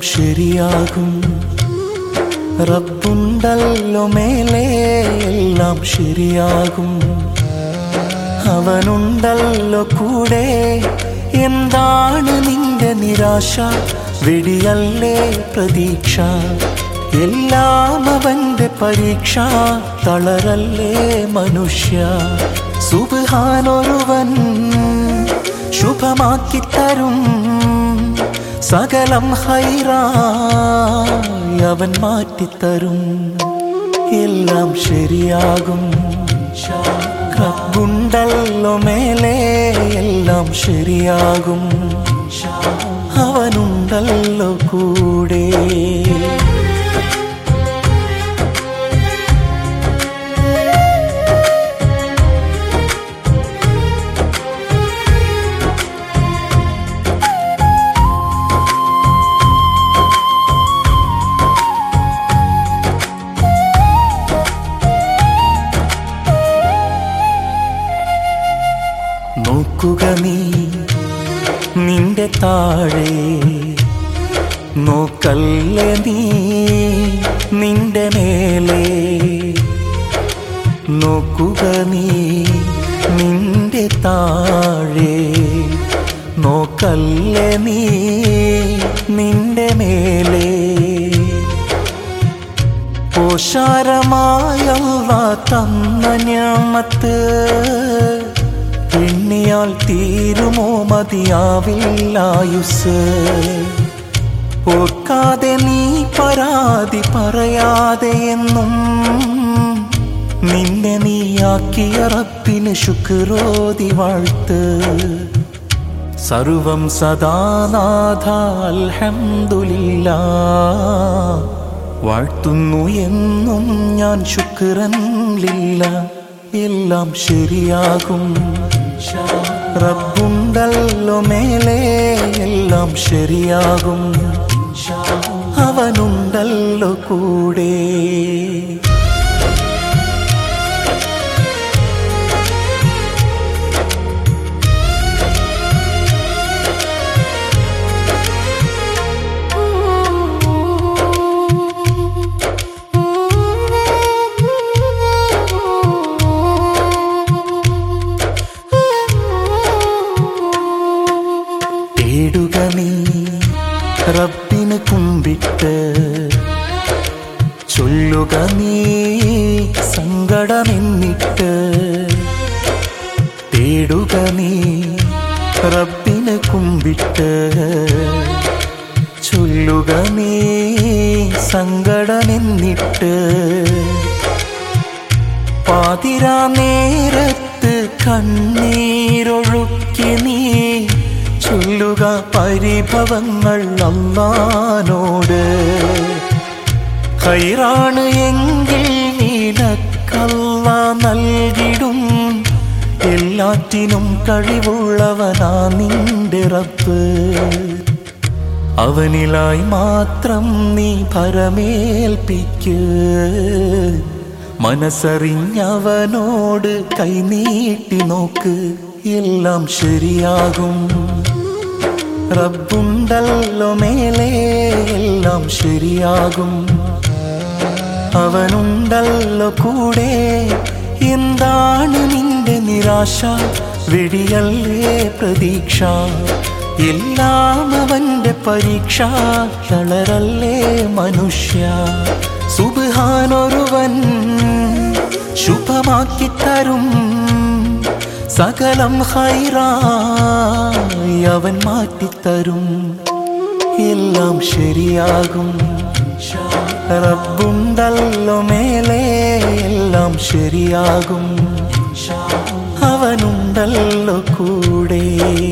ശരിയാകും റബ്ബുണ്ടല്ലോ മേലെ എല്ലാം ശരിയാകും അവനുണ്ടല്ലോ കൂടെ എന്താണ് നിന്റെ നിരാശ വെടിയല്ലേ പ്രതീക്ഷ എല്ലാം അവന്റെ പരീക്ഷ തളരല്ലേ മനുഷ്യ സുബാനൊരുവൻ ശുഭമാക്കി തരും സകലം ഹൈറായി അവൻ മാറ്റിത്തരും എല്ലാം ശരിയാകും റബ്ബുണ്ടല്ലോ മേലെ എല്ലാം ശരിയാകും അവനുണ്ടല്ലോ കൂടെ നോക്കുക നീ നിന്റെ താഴെ നോക്കല്ല നീ നിന്റെ മേലെ നോക്കുക നീ നിന്റെ താഴെ നോക്കല്ല നീ നിന്റെ മേലെ ഓശാരമായല്ല തന്ന ഞാമത്ത് എണ്ണിയാൽ തീരുമോ മതിയാവില്ലായുസ് ഓർക്കാതെ നീ പരാതി പറയാതെ എന്നും നിന്നെ നീയാക്കിയ റബ്ബിന് ശുക്രോതി വാഴ്ത്ത് സർവം സദാനാഥ അൽഹംദുലില്ലാ വാഴ്ത്തുന്നു എന്നും ഞാൻ ശുക്രനില്ല എല്ലാം ശരിയാകും റബ്ബുണ്ടല്ലോ മേലെ എല്ലാം ശരിയാകും അവനുണ്ടല്ലോ കൂടെ തേടുക നീ റബ്ബിന് കുമ്പിട്ട് ചൊല്ലുക നീ സങ്കടമെന്നിട്ട് തേടുക നീ റബ്ബിന് കുമ്പിട്ട് ചൊല്ലുക നീ സങ്കടമെന്നിട്ട് പാതിരാ നേരത്ത് കണ്ണീരൊഴുക്കി നീ ചൊല്ലുക പരിഭവങ്ങൾ അമ്മാനോട് ഹൈറാണ് എങ്കിൽ നീനക്കല്ല നൽകിടും എല്ലാറ്റിനും കഴിവുള്ളവനാ നിന്റെ റബ്ബ് അവനിലായി മാത്രം നീ ഭരമേൽപ്പിക്ക് മനസ്സറിഞ്ഞവനോട് കൈനീട്ടി നോക്ക് എല്ലാം ശരിയാകും റബ്ബുണ്ടല്ലോ മേലെ എല്ലാം ശരിയാകും അവനുണ്ടല്ലോ കൂടെ എന്താണ് നിന്റെ നിരാശ വെടിയല്ലേ പ്രതീക്ഷ എല്ലാം അവന്റെ പരീക്ഷ തളരല്ലേ മനുഷ്യ സുബാനൊരുവൻ ശുഭമാക്കി തരും സകലം ഹൈറായി അവൻ മാറ്റിത്തരും എല്ലാം ശരിയാകും റബ്ബുണ്ടല്ലോ മേലെ എല്ലാം ശരിയാകും അവനുണ്ടല്ലോ കൂടെ